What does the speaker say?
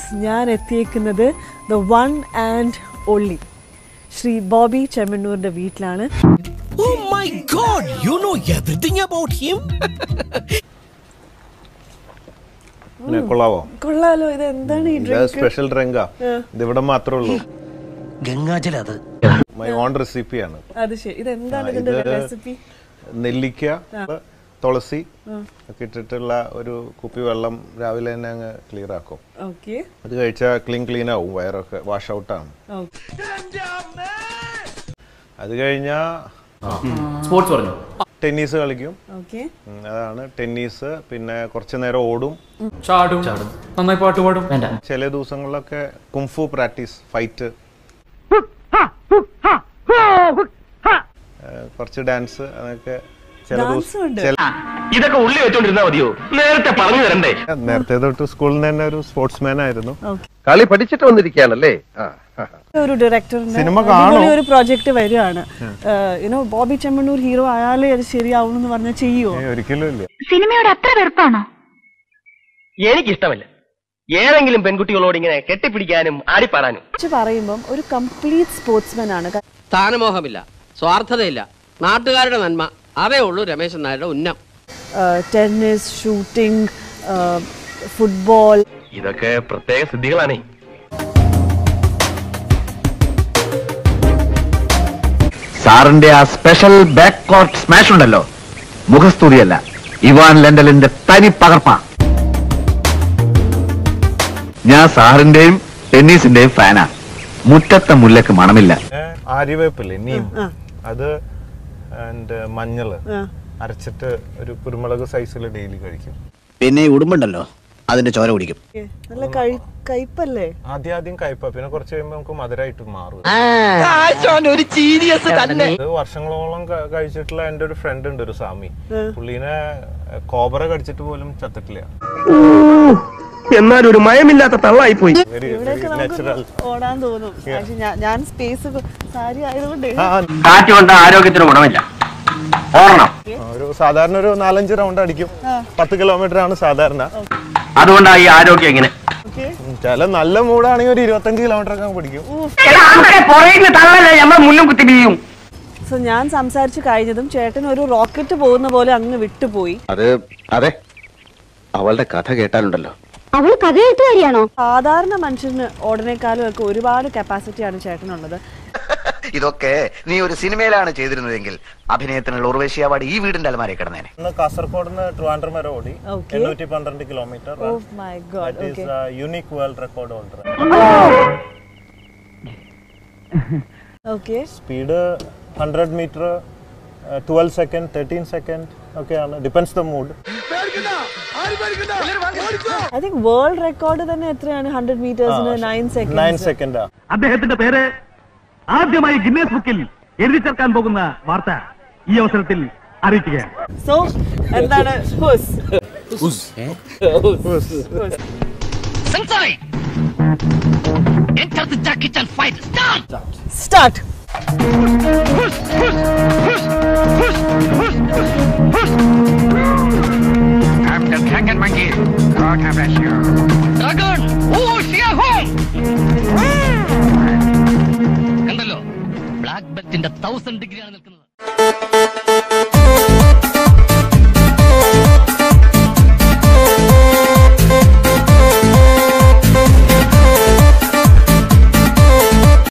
ഞാൻ എത്തിയേക്കുന്നത് the one and only Shri Bobby ചെമ്മണ്ണൂരിൻ്റെ വീട്ടിലാണ് Oh my god, you know everything about him? പിന്നെ കൊള്ളാവോ കൊള്ളാലോ ഇത് എന്താണ് ഈ ഇത് ഡ്രിങ്ക് സ്പെഷ്യൽ ഡ്രിങ്കാ ഇത് ഇവിടെ മാത്രമേ ഉള്ളൂ ഗംഗാജല അത് മൈ ഓൺ റെസിപ്പിയാണ് അത് ശരി ഇത് എന്താണ് ആ, ഇതിന്റെ ഇത് റെസിപ്പി നെല്ലിക്ക തുളസി ഒക്കെ ഇട്ടിട്ടുള്ള ഒരു കുപ്പി വെള്ളം രാവിലെ തന്നെ അങ്ങ് ക്ലിയർ ആക്കും ഓക്കെ അത് കഴിച്ചാൽ ക്ലീൻ ക്ലീൻ ആവും വയറൊക്കെ വാഷ് ഔട്ടാണ് അത് കഴിഞ്ഞാൽ സ്പോർട്സ് പറഞ്ഞു ടെന്നീസ് കളിക്കും ഓക്കെ ഉം, അതാണ് ടെന്നീസ് പിന്നെ കുറച്ച് നേരം ഓടും ചാടും ചാടും നന്നായി പാട്ട് പാടും വേണ്ട ചില ദിവസങ്ങളിലൊക്കെ കുംഫു പ്രാക്ടീസ് ഫൈറ്റ് കുറച്ച് ഡാൻസ് അതൊക്കെ ചില ഡാൻസും ദിവസം ഉണ്ട് ചില ഇതൊക്കെ ഉള്ളി വെച്ചോണ്ടിരുന്നാ മതിയോ നേരത്തെ പറഞ്ഞു തരണ്ടേ നേരത്തെ തൊട്ട് സ്കൂളിൽ നിന്ന് തന്നെ ഒരു സ്പോർട്സ്മാൻ ആയിരുന്നു കളി പഠിച്ചിട്ട് വന്നിരിക്കുകയാണല്ലേ ഒരു ഡയറക്ടറിന്റെ സിനിമ കാണോ? ഒരു പ്രോജക്റ്റ് വരികയാണ് യുനോ ബോബി ചെമ്മണ്ണൂർ ഹീറോ ആയാലേ അത് ശരിയാവും എന്ന് പറഞ്ഞാൽ ചെയ്യുമോ ഏയ്, ഒരിക്കലും ഇല്ല സിനിമയോട് അത്ര വെറുപ്പാണോ എനിക്കിഷ്ടമല്ല ഏതെങ്കിലും പെൺകുട്ടികളോട് ഇങ്ങനെ കെട്ടിപ്പിടിക്കാനും ആടിപ്പാടാനും വെച്ച് പറയുമ്പം ഒരു കംപ്ലീറ്റ് സ്പോർട്സ്മാൻ ആണ് സ്ഥാനമോഹമില്ല സ്വാർത്ഥതയില്ല നാട്ടുകാരുടെ നന്മ അതേ ഉള്ളൂ രമേശൻ നായരുടെ ഉന്നം ടെന്നീസ് ഷൂട്ടിംഗ് ഫുട്ബോൾ ഇതൊക്കെ പ്രത്യേക സിദ്ധികളാണേ സാറിന്റെ ആ സ്പെഷ്യൽ ബാക്ക് കോട്ട് സ്മാഷ് ഉണ്ടല്ലോ മുഖസ്തുതിയല്ല ഇവാൻ ലണ്ടലിന്റെ തനി പകർപ്പ ഞാൻ സാറിന്റെയും ടെന്നീസിന്റെയും ഫാനാ മുറ്റത്തെ മുല്ലക്ക് മണമില്ല ഏ, ആര്യവേപ്പില്ലേ നീം അത് ആൻഡ് മഞ്ഞള് അരച്ചിട്ട് ഒരു കുരുമുളക് സൈസിൽ ഡെയിലി കഴിക്കും പിന്നെ ഈ ഉടുമ്പുണ്ടല്ലോ അതിന്റെ ചോര കുടിക്കും നല്ല കഴി- കയ്പല്ലേ ആദ്യം ആദ്യം കയ്പ പിന്നെ കുറച്ച് കഴിയുമ്പോൾ നമുക്ക് മധുരമായിട്ട് മാറും ഒരു ജീനിയസ് തന്നെ ഇത് വർഷങ്ങളോളം ക- കഴിച്ചിട്ടുള്ള എൻ്റെ ഒരു ഫ്രണ്ട് ഉണ്ട് ഒരു സ്വാമി പുള്ളീനെ കോബറ കടിച്ചിട്ട് പോലും ചത്തിട്ടില്ല എന്നാൽ ഒരു മയമില്ലാത്ത തള്ളായി പോയി വെരി ഇവിടെയൊക്കെ നമുക്ക് നാച്ചുറൽ ഓടാൻ തോന്നും പക്ഷെ ഞാൻ- ഞാൻ സ്പേസ് സാരി ആയതുകൊണ്ട് കാറ്റ് കൊണ്ട് ആരോഗ്യത്തിന് ഗുണമില്ല ഓർണം ഒരു സാധാരണ ഒരു നാലഞ്ച് റൗണ്ട് അടിക്കും പത്ത് കിലോമീറ്റർ ആണ് സാധാരണ അതുകൊണ്ടാ ഈ ആരോഗ്യം ഇങ്ങനെ ഓക്കെ ഉം, ചില നല്ല മൂടാണെങ്കിൽ ഒരു ഇരുപത്തഞ്ച് കിലോമീറ്റർ ഒക്കെ പിടിക്കും തള്ളല്ലേ നമ്മൾ മുന്നും കുത്തി ബിയും സോ ഞാൻ സംസാരിച്ച് കഴിഞ്ഞതും ചേട്ടൻ ഒരു റോക്കറ്റ് പോകുന്ന പോലെ അങ്ങ് വിട്ടുപോയി അത് അതെ അവളുടെ കഥ കേട്ടാലുണ്ടല്ലോ അവൾ കഥ എഴുത്തുകാരിയാണോ സാധാരണ മനുഷ്യന് ഓടനേക്കാളും ഒക്കെ ഒരുപാട് കപ്പാസിറ്റിയാണ് ചേട്ടനുള്ളത് ഇതൊക്കെ നീ ഒരു സിനിമയിലാണ് ചെയ്തിരുന്നതെങ്കിൽ അഭിനയത്തിനുള്ള ഉർവേശി അവാർഡ് ഈ വീടിന്റെ അലമാരെ കിടന്നേനെ ഇന്ന് കാസർഗോഡ് നിന്ന് ട്രിവാൻഡ്രം വരെ ഓടി Okay. എണ്ണൂറ്റി പന്ത്രണ്ട് kilometre oh my god that is unique world record holder okay speed hundred metre twelve second thirteen second ഒക്കെയാണ് depends the mood I think world record തന്നെ എത്രയാണ് ഹൺഡ്രഡ് മീറ്റേഴ്സിന് നയൻ നയൻ സെക്കൻഡ് സെക്കൻഡാ അദ്ദേഹത്തിന്റെ പേര് ആദ്യമായി ഗിന്നേസ് ബുക്കിൽ എഴുതി ചേർക്കാൻ പോകുന്ന വാർത്ത ഈ അവസരത്തിൽ അറിയിക്കുകയാണ് സോ എന്താണ് ഹുസ് സ്റ്റാർട്ട് കണ്ടല്ലോ ബ്ലാക്ക് ബെൽറ്റിന്റെ തൗസൻഡ് ഡിഗ്രിയാണ് നിൽക്കുന്നത്